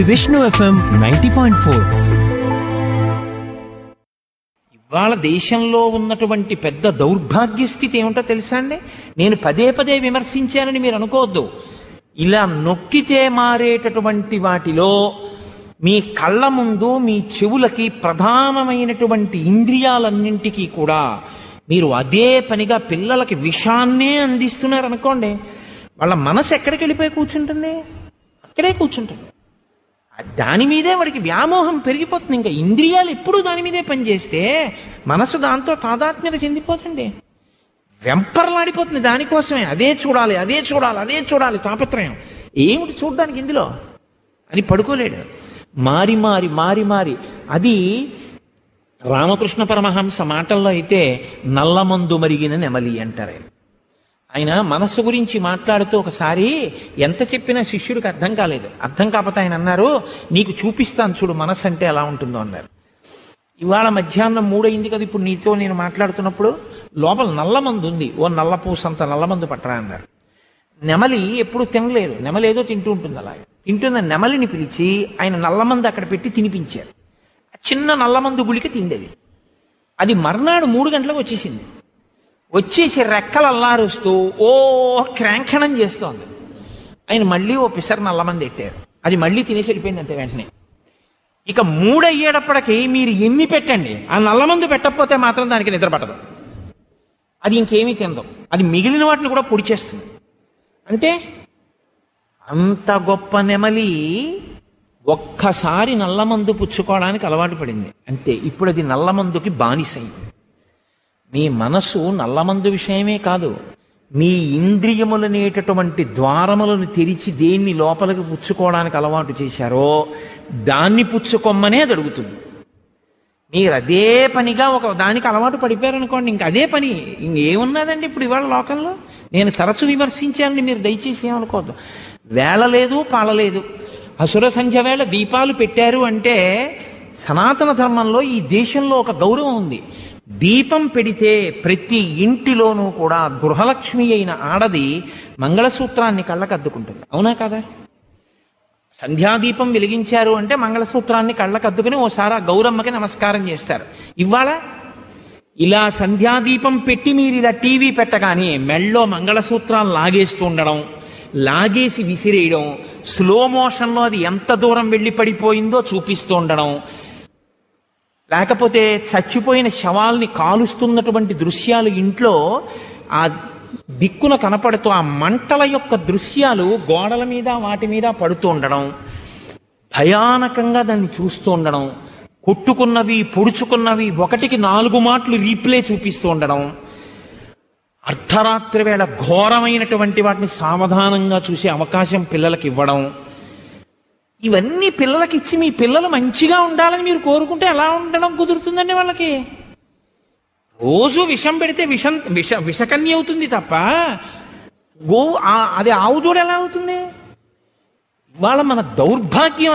Vishnu FM ninety point four ఇవాళ దేశంలో ఉన్నటువంటి పెద్ద దౌర్భాగ్య స్థితి ఏమిటో తెలుసా అండి నేను పదే పదే విమర్శించానని మీరు అనుకోవద్దు ఇలా నొక్కితే మారేటటువంటి వాటిలో మీ కళ్ళ ముందు మీ చెవులకి ప్రధానమైనటువంటి ఇంద్రియాలన్నింటికీ కూడా మీరు అదే పనిగా పిల్లలకి విషాన్నే అందిస్తున్నారు అనుకోండి వాళ్ళ మనసు ఎక్కడికి వెళ్ళిపోయి కూర్చుంటుంది అక్కడే కూర్చుంటుంది దాని మీదే వాడికి వ్యామోహం పెరిగిపోతుంది ఇంకా ఇంద్రియాలు ఎప్పుడూ దాని మీదే పనిచేస్తే మనసు దాంతో తాదాత్మ్యత చెందిపోతుంది వెంపర్లాడిపోతుంది దానికోసమే అదే చూడాలి అదే చూడాలి అదే చూడాలి తాపత్రయం ఏమిటి చూడడానికి ఇందులో అని పడుకోలేడు మారి మారి మారి మారి అది రామకృష్ణ పరమహంస మాటల్లో అయితే నల్లమందు మరిగిన నెమలి అంటారు ఆయన. ఆయన మనస్సు గురించి మాట్లాడుతూ ఒకసారి ఎంత చెప్పినా శిష్యుడికి అర్థం కాలేదు అర్థం కాకపోతే ఆయన అన్నారు నీకు చూపిస్తాను చూడు మనస్సు అంటే ఎలా ఉంటుందో అన్నారు ఇవాళ మధ్యాహ్నం మూడయింది కదా ఇప్పుడు నీతో నేను మాట్లాడుతున్నప్పుడు లోపల నల్లమందు ఉంది ఓ నల్లపూసంత నల్లమందు పట్టరా అన్నారు నెమలి ఎప్పుడు తినలేదు నెమలి ఏదో తింటూ ఉంటుంది అలాగే తింటున్న నెమలిని పిలిచి ఆయన నల్లమందు అక్కడ పెట్టి తినిపించారు ఆ చిన్న నల్లమందు గుళిక తిండేది అది మర్నాడు మూడు గంటలకు వచ్చేసింది వచ్చేసి రెక్కలు అల్లారుస్తూ ఓ క్రాంఖణం చేస్తోంది ఆయన మళ్ళీ ఓ పిసర్ నల్లమంది ఎట్టారు అది మళ్ళీ తినేసి వెళ్ళిపోయింది అంతే వెంటనే ఇక మూడయ్యేటప్పటికి మీరు ఎన్ని పెట్టండి ఆ నల్లమందు పెట్టకపోతే మాత్రం దానికి నిద్ర పట్టదు అది ఇంకేమీ తినదు అది మిగిలిన వాటిని కూడా పొడి చేస్తుంది అంటే అంత గొప్ప నెమలి ఒక్కసారి నల్లమందు పుచ్చుకోవడానికి అలవాటు పడింది అంతే ఇప్పుడు అది నల్లమందుకి బానిసైంది మీ మనసు నల్లమందు విషయమే కాదు మీ ఇంద్రియములనేటటువంటి ద్వారములను తెరిచి దేన్ని లోపలికి పుచ్చుకోవడానికి అలవాటు చేశారో దాన్ని పుచ్చుకొమ్మనే అది అడుగుతుంది మీరు అదే పనిగా ఒక దానికి అలవాటు పడిపోయారనుకోండి ఇంక అదే పని ఇంకేమున్నదండి ఇప్పుడు ఇవాళ లోకంలో నేను తరచు విమర్శించానని మీరు దయచేసి ఏమనుకోవద్దు వేళ లేదు పాలలేదు అసుర సంధ్య వేళ దీపాలు పెట్టారు అంటే సనాతన ధర్మంలో ఈ దేశంలో ఒక గౌరవం ఉంది దీపం పెడితే ప్రతి ఇంటిలోనూ కూడా గృహలక్ష్మి అయిన ఆడది మంగళసూత్రాన్ని కళ్ళకద్దుకుంటుంది అవునా కదా సంధ్యాదీపం వెలిగించారు అంటే మంగళసూత్రాన్ని కళ్ళకద్దుకుని ఓసారి ఆ గౌరమ్మకి నమస్కారం చేస్తారు ఇవాళ ఇలా సంధ్యాదీపం పెట్టి మీరు ఇలా టీవీ పెట్టగానే మెళ్ళో మంగళసూత్రాలు లాగేస్తూ ఉండడం లాగేసి విసిరేయడం స్లో మోషన్లో అది ఎంత దూరం వెళ్ళి పడిపోయిందో చూపిస్తూ ఉండడం లేకపోతే చచ్చిపోయిన శవాల్ని కాలుస్తున్నటువంటి దృశ్యాలు ఇంట్లో ఆ దిక్కున కనపడుతూ ఆ మంటల యొక్క దృశ్యాలు గోడల మీద వాటి మీద పడుతూ ఉండడం భయానకంగా దాన్ని చూస్తూ ఉండడం కొట్టుకున్నవి పొడుచుకున్నవి ఒకటికి నాలుగు మాటలు రీప్లే చూపిస్తూ ఉండడం అర్ధరాత్రి వేళ ఘోరమైనటువంటి వాటిని సావధానంగా చూసే అవకాశం పిల్లలకి ఇవ్వడం ఇవన్నీ పిల్లలకి ఇచ్చి మీ పిల్లలు మంచిగా ఉండాలని మీరు కోరుకుంటే ఎలా ఉండడం కుదురుతుందండి వాళ్ళకి రోజు విషం పెడితే విషం విష విషకన్య అవుతుంది తప్ప గో ఆ- అది ఆవు దూడ ఎలా అవుతుంది ఇవాళ మన దౌర్భాగ్యం